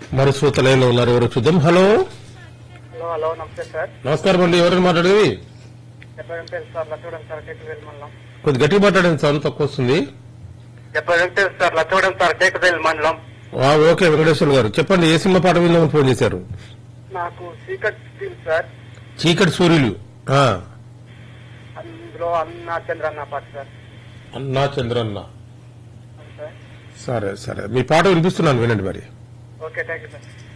మరి శ్రోత లైన్ లో ఉన్నారు ఎవరు చూద్దాం హలో హలో హలో నమస్తే సార్ నమస్కారం అండి ఎవరైనా మాట్లాడేది డెబ్బై వెంకటేశ్వర సార్ లచ్చవడం సార్ కేక్ మండలం కొద్ది గట్టిగా మాట్లాడండి సౌండ్ తక్కువ వస్తుంది డెబ్బై వెంకటేశ్వర సార్ లచ్చవడం సార్ కేక్ మండలం ఆ, ఓకే వెంకటేశ్వర గారు చెప్పండి ఏ సినిమా పాట విందామని ఫోన్ చేశారు నాకు సీక్రెట్ స్టీల్ సార్ చీకటి సూర్యులు ఆ, అందులో అన్నా చంద్ర అన్న పాట సార్ అన్నా చంద్రన్న అవును సార్ సరే సరే మీ పాట వినిపిస్తున్నాను వినండి మరి ఓకే థ్యాంక్ యూ సార్